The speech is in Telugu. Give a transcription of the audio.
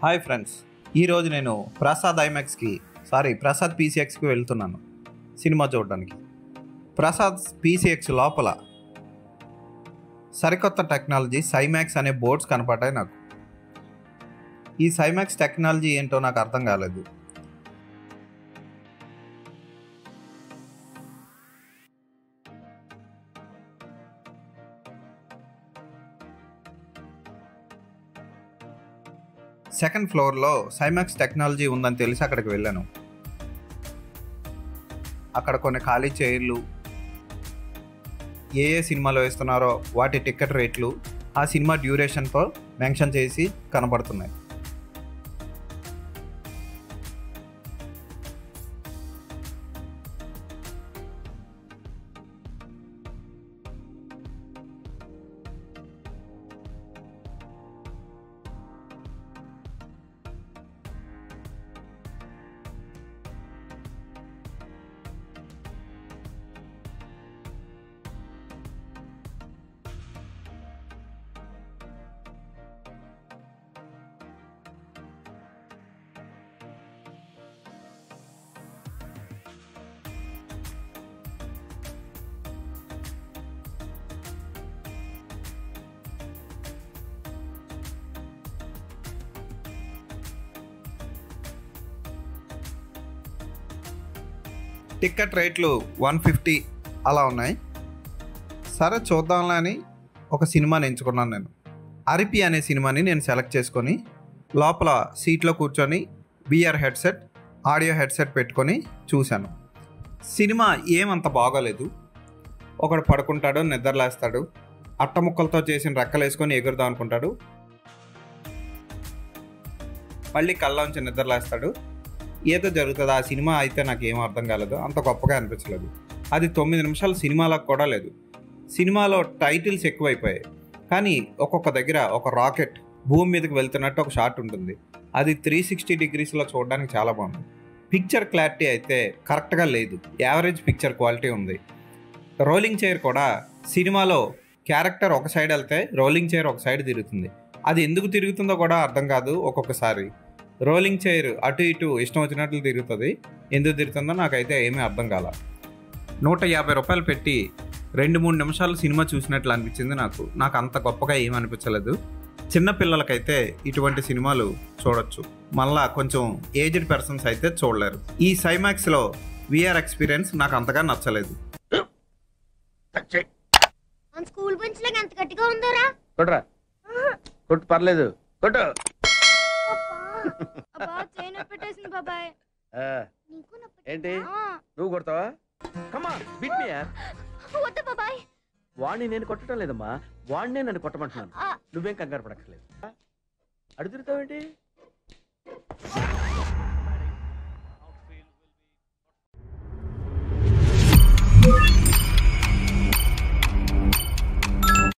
హాయ్ ఫ్రెండ్స్ ఈరోజు నేను ప్రసాద్ ఐమాక్స్కి సారీ ప్రసాద్ పీసీఎక్స్కి వెళ్తున్నాను సినిమా చూడడానికి ప్రసాద్ పీసీఎక్స్ లోపల సరికొత్త టెక్నాలజీ సైమాక్స్ అనే బోర్డ్స్ కనపడ్డాయి నాకు ఈ సైమాక్స్ టెక్నాలజీ ఏంటో నాకు అర్థం కాలేదు సెకండ్ ఫ్లోర్లో సైమాక్స్ టెక్నాలజీ ఉందని తెలిసి అక్కడికి వెళ్ళాను అక్కడ కొన్ని ఖాళీ చైర్లు ఏ ఏ సినిమాలో వేస్తున్నారో వాటి టికెట్ రేట్లు ఆ సినిమా డ్యూరేషన్తో మెన్షన్ చేసి కనబడుతున్నాయి టికెట్ రేట్లు వన్ ఫిఫ్టీ అలా ఉన్నాయి సరే చూద్దాంలే అని ఒక సినిమాని ఎంచుకున్నాను నేను అరిపి అనే సినిమాని నేను సెలెక్ట్ చేసుకొని లోపల సీట్లో కూర్చొని బిఆర్ హెడ్సెట్ ఆడియో హెడ్సెట్ పెట్టుకొని చూశాను సినిమా ఏమంత బాగోలేదు ఒకడు పడుకుంటాడు నిద్రలేస్తాడు అట్ట ముక్కలతో చేసిన రెక్కలు వేసుకొని ఎగురుదాం అనుకుంటాడు మళ్ళీ కళ్ళలోంచి నిద్రలేస్తాడు ఏదో జరుగుతుంది ఆ సినిమా అయితే నాకు ఏం అర్థం కాలేదు అంత గొప్పగా అనిపించలేదు అది తొమ్మిది నిమిషాలు సినిమాలకు కూడా లేదు సినిమాలో టైటిల్స్ ఎక్కువైపోయాయి కానీ ఒక్కొక్క దగ్గర ఒక రాకెట్ భూమి మీదకి వెళ్తున్నట్టు ఒక షాట్ ఉంటుంది అది త్రీ సిక్స్టీ డిగ్రీస్లో చూడడానికి చాలా బాగుంది పిక్చర్ క్లారిటీ అయితే కరెక్ట్గా లేదు యావరేజ్ పిక్చర్ క్వాలిటీ ఉంది రోలింగ్ చైర్ కూడా సినిమాలో క్యారెక్టర్ ఒక సైడ్ వెళ్తే రోలింగ్ చైర్ ఒక సైడ్ తిరుగుతుంది అది ఎందుకు తిరుగుతుందో కూడా అర్థం కాదు ఒక్కొక్కసారి రోలింగ్ చైర్ అటు ఇటు ఇష్టం వచ్చినట్లు తిరుగుతుంది ఎందుకు తిరుగుతుందో నాకైతే ఏమీ అర్థం కాల నూట యాభై రూపాయలు పెట్టి రెండు మూడు నిమిషాలు సినిమా చూసినట్లు అనిపించింది నాకు నాకు అంత గొప్పగా ఏమీ అనిపించలేదు చిన్న పిల్లలకైతే ఇటువంటి సినిమాలు చూడొచ్చు మళ్ళా కొంచెం ఏజ్డ్ పర్సన్స్ అయితే చూడలేరు ఈ సైమాక్స్లో విఆర్ ఎక్స్పీరియన్స్ నాకు అంతగా నచ్చలేదు మన స్కూల్ బెంచ్ లాగా ఎంత గట్టిగా ఉందోరా కొట్రా కొట్టు పర్లేదు కొట్టు అబ్బా చైన్ పెట్టేసింది బాబాయ్ ఆ, నీకు నొప్పి ఏంటి ఆ, నువ్వు కొడతావా కమా బిట్ మీ యార్ వద్దు బాబాయ్ వాడిని నేను కొట్టడం లేదమ్మా వాడినే నన్ను కొట్టమంటున్నాను ఆ, నువ్వేం కంగారు పడక్కర్లేదు అడు తిరుగుతావేంటి